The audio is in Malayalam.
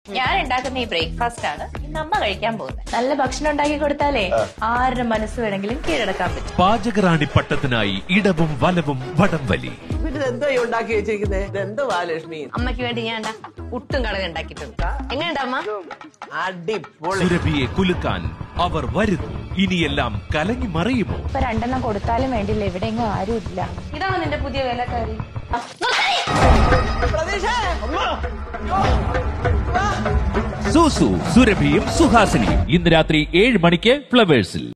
ഞാൻ ഉണ്ടാക്കുന്ന ഈ ബ്രേക്ക്ഫാസ്റ്റ് ആണ് ഇന്ന് അമ്മ കഴിക്കാൻ പോകുന്നത് നല്ല ഭക്ഷണം ഉണ്ടാക്കി കൊടുത്താലേ ആരുടെ മനസ്സ് വേണമെങ്കിലും കീഴടക്കാൻ പറ്റും പാചകറാണി പട്ടത്തിനായി ഇടവും വലവും വടംവലി പിന്നെ എന്തോ ഈ ഉണ്ടാക്കി വെച്ചിരിക്കുന്നത് ഇതെന്തുവാ ലക്ഷ്മി അമ്മയ്ക്ക് വേണ്ടി ഞാൻ ദാ പുട്ടും കടക ഉണ്ടാക്കിയിട്ടുണ്ട് എങ്ങനെയുണ്ട് അമ്മ അടിപൊളി സുരഭിയെ കുലുക്കാൻ അവർ വരുന്നു ഇനിയെല്ലാം കലങ്ങി മറിയുമോ ഇപ്പൊ രണ്ടെണ്ണം കൊടുത്താലും വേണ്ടില്ല എവിടെയെങ്കിലും ആരും ഇല്ല ഇതാണ് നിന്റെ പുതിയ വേലക്കാരി പ്രതീക്ഷ സൂസു സുരഭിയും സുഹാസിനിയും ഇന്ന് രാത്രി ഏഴ് മണിക്ക് ഫ്ലവേഴ്സിൽ